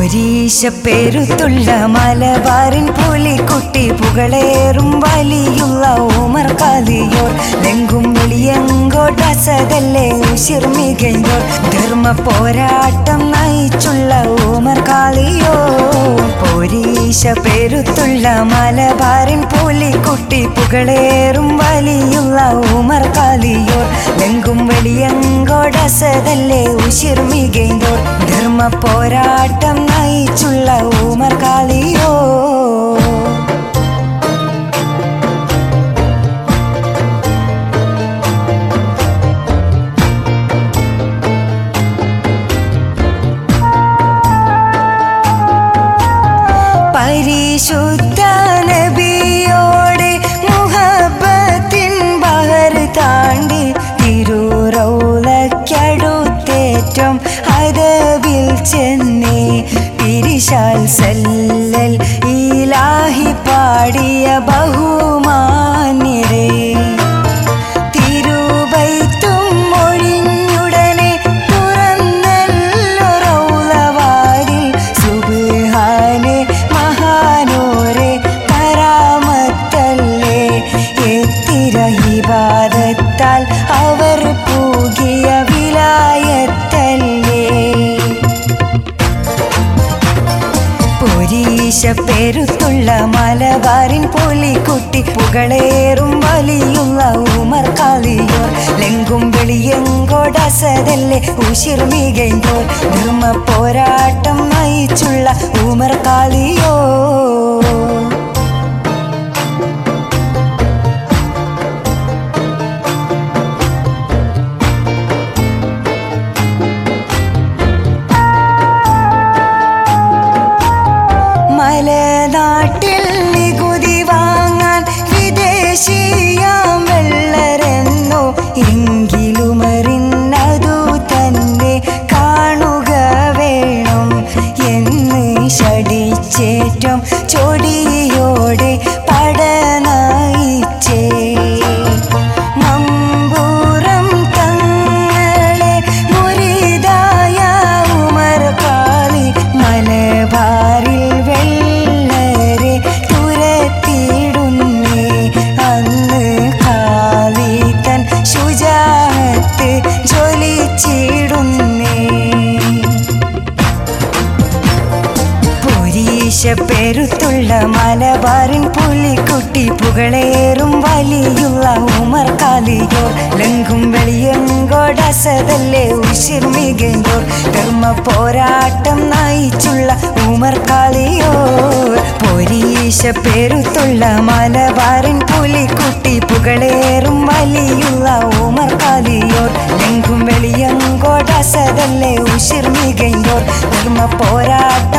പൊരീശ പെരുത്തുള്ള മലബാറിൻ പുലിക്കുട്ടി പുകളേറും വലിയുള്ള ഓമർ കാലിയോർ ലെങ്കും വെളിയങ്കോട്ടസതല്ലേ ഉശിർമികയോർ ധർമ്മ പോരാട്ടം നയിച്ചുള്ള ഓമർ കാളിയോ പൊരീശ പെരുത്തുള്ള മലബാറിൻ പുലിക്കുട്ടി പുകളേറും വലിയുള്ള ഓമർ കാലിയോർ ലെങ്കും വെളിയങ്കോടസതല്ലേ ഉശിർമികയോർ ധർമ്മ പോരാട്ടം നയിച്ചുള്ള ഊമർ കാളിയോ പരിശുദ്ധ നബിയോടെ മുഹബത്തിൻ ബഹർ താണ്ടി തിരുറൗലക്കടുത്തേറ്റം അതവിൽ ചെന്നേ പിരിശാൽ സല്ലൽ ഇലാഹി പാടിയ ബഹുമാന്യരേ തിരുവൈത്തും ഒഴിഞ്ഞുടനെ തുറന്നല്ലോ റൗലവാതിൽ സുബ്ഹാനെ മഹാനോരെ കരാമത്തല്ലേ എത്തിര ഇബാദത്താൽ അവർ പൂകിയ വിലായത്തല്ലേ പൊരീശ പെരുത്തുള്ള മലബാറിൻ പുലിക്കുട്ടി പുകളേറും വലിയുള്ള ഉമർ കാളിയോർ ലെങ്കും വെളിയങ്കോടസതല്ലേ ഉശിർമികയോർ ധർമ്മ പോരാട്ടം നയിച്ചുള്ള ഉമർ കാളിയോ മലനാട്ടിൽ നികുതി വാങ്ങാൻ വിദേശിയാം വെള്ളരെന്നോ എങ്കിലുമറിന്നതു തന്നെ കാണുക വേണം എന്ന് ഷടിച്ചേറ്റം ചൊടിയോടെ പടനായിച്ചേ മമ്പൂറം തങ്ങളെ മുരിതായ ഉമർ കാളി മലബാറിൽ വെള്ളരെ തുരത്തിയിടുന്നേ അന്ന് കാളി തൻ ശുചാത്ത് ജ്വലിച്ചിടുന്നേ പൊരീശ പെരുത്തുള്ള മലബാറിൻ പുലിക്കുട്ടി പുകളേറും വലിയുള്ള ഉമർ കാലിയോർ ലങ്കും വെളിയങ്കോടസതല്ലേ ഉശിർമികയോർ ധർമ്മ പോരാട്ടം നയിച്ചുള്ള ഉമർ കാളിയോർ പൊരീശ പെരുത്തുള്ള മലബാറിൻ പുലിക്കുട്ടി പുകളേറും വലിയുള്ള ഉമർ കാലിയോർ ലങ്കും വെളിയങ്കോടസതല്ലേ ഉശിർമികയോർ ധർമ്മ പോരാട്ടം